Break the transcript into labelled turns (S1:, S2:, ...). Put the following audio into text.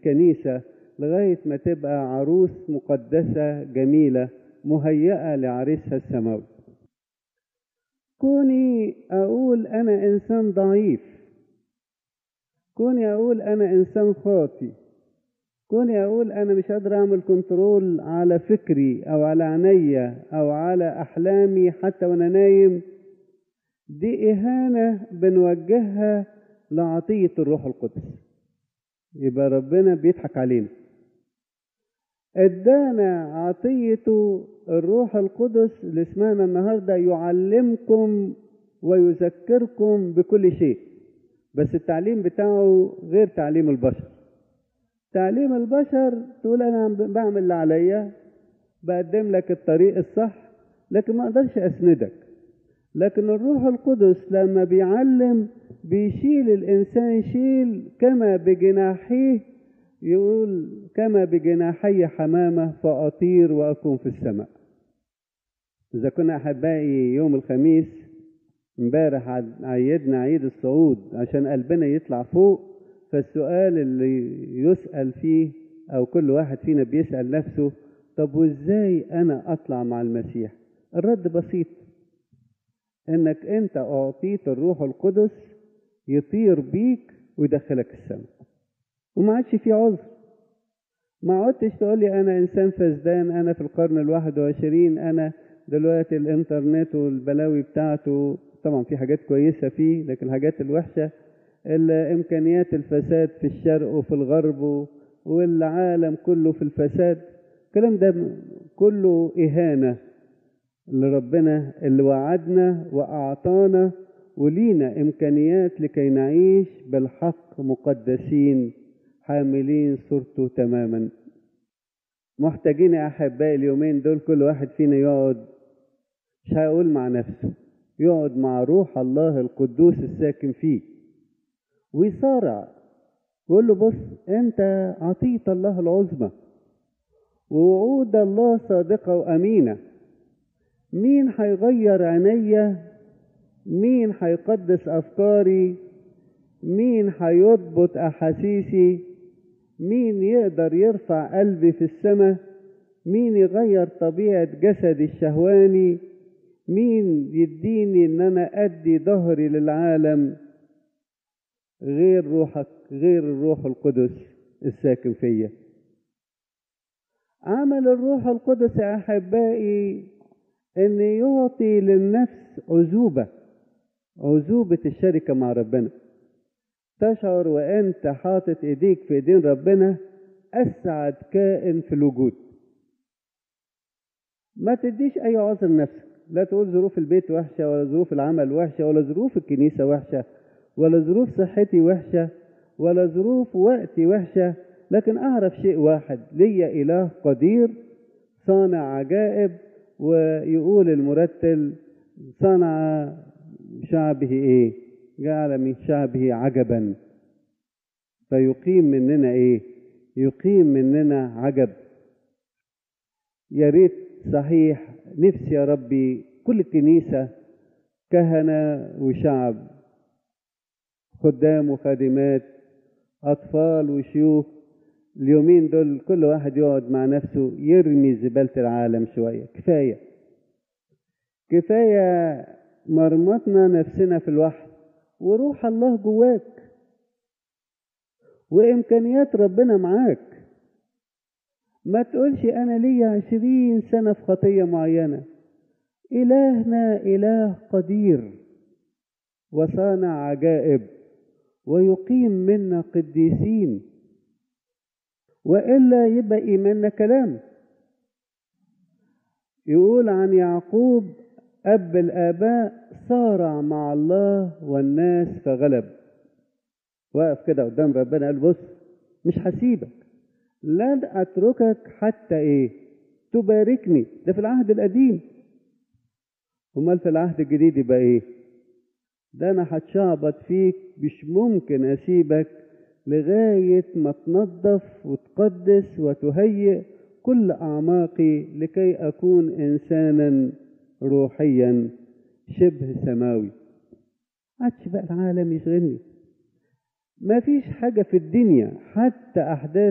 S1: الكنيسة لغاية ما تبقى عروس مقدسة جميلة مهيئة لعريسها السماوي كوني أقول أنا إنسان ضعيف كوني أقول أنا إنسان خاطي كوني أقول أنا مش قادر أعمل كنترول على فكري أو على عينيا أو على أحلامي حتى وأنا نايم دي إهانة بنوجهها لعطية الروح القدس يبقى ربنا بيضحك علينا ادانا عطيته الروح القدس اللي اسمعنا النهارده يعلمكم ويذكركم بكل شيء بس التعليم بتاعه غير تعليم البشر تعليم البشر تقول انا بعمل اللي عليا بقدم لك الطريق الصح لكن ما اقدرش اسندك لكن الروح القدس لما بيعلم بيشيل الانسان شيل كما بجناحيه يقول كما بجناحي حمامة فأطير وأكون في السماء إذا كنا أحبائي يوم الخميس امبارح عيدنا عيد الصعود عشان قلبنا يطلع فوق فالسؤال اللي يسأل فيه أو كل واحد فينا بيسأل نفسه طب وإزاي أنا أطلع مع المسيح الرد بسيط إنك أنت أعطيت الروح القدس يطير بيك ويدخلك السماء وما عادش في عذر ما عدتش تقول لي انا انسان فسدان انا في القرن الواحد وعشرين انا دلوقتي الانترنت والبلاوي بتاعته طبعا في حاجات كويسة فيه لكن الحاجات الوحشة الامكانيات الفساد في الشرق وفي الغرب والعالم كله في الفساد الكلام ده كله اهانة لربنا اللي وعدنا واعطانا ولينا امكانيات لكي نعيش بالحق مقدسين حاملين صورته تماما محتاجين يا احبائي اليومين دول كل واحد فينا يقعد مش هقول مع نفسه يقعد مع روح الله القدوس الساكن فيه ويصارع يقول له بص انت عطية الله العظمى ووعود الله صادقة وأمينة مين هيغير عينيا مين هيقدس أفكاري مين هيضبط أحاسيسي مين يقدر يرفع قلبي في السماء مين يغير طبيعة جسدي الشهواني مين يديني ان انا ادي ظهري للعالم غير روحك غير الروح القدس الساكن فيا عمل الروح القدس يا احبائي ان يعطي للنفس عزوبة عزوبة الشركة مع ربنا تشعر وانت حاطط ايديك في ايدين ربنا اسعد كائن في الوجود ما تديش اي عذر لنفسك لا تقول ظروف البيت وحشة ولا ظروف العمل وحشة ولا ظروف الكنيسة وحشة ولا ظروف صحتي وحشة ولا ظروف وقتي وحشة لكن أعرف شيء واحد ليا إله قدير صانع عجائب ويقول المرتل صنع شعبه إيه جعل من شعبه عجبا فيقيم مننا إيه يقيم مننا عجب يا ريت صحيح نفسي يا ربي كل كنيسة كهنة وشعب خدام وخادمات أطفال وشيوخ اليومين دول كل واحد يقعد مع نفسه يرمي زبالة العالم شوية كفاية كفاية مرمطنا نفسنا في الوحد وروح الله جواك وإمكانيات ربنا معاك ما تقولش أنا ليا عشرين سنة في خطية معينة إلهنا إله قدير وصانع عجائب ويقيم منا قديسين وإلا يبقى إيماننا كلام يقول عن يعقوب أب الآباء صارع مع الله والناس فغلب واقف كده قدام ربنا قال بص مش هسيبك لن أتركك حتى إيه تباركني ده في العهد القديم أمال في العهد الجديد يبقى إيه ده أنا هتشعبط فيك مش ممكن أسيبك لغاية ما تنظف وتقدس وتهيئ كل أعماقي لكي أكون إنسانا روحيا شبه سماوي عادش بقى العالم يشغلني ما فيش حاجة في الدنيا حتى أحداث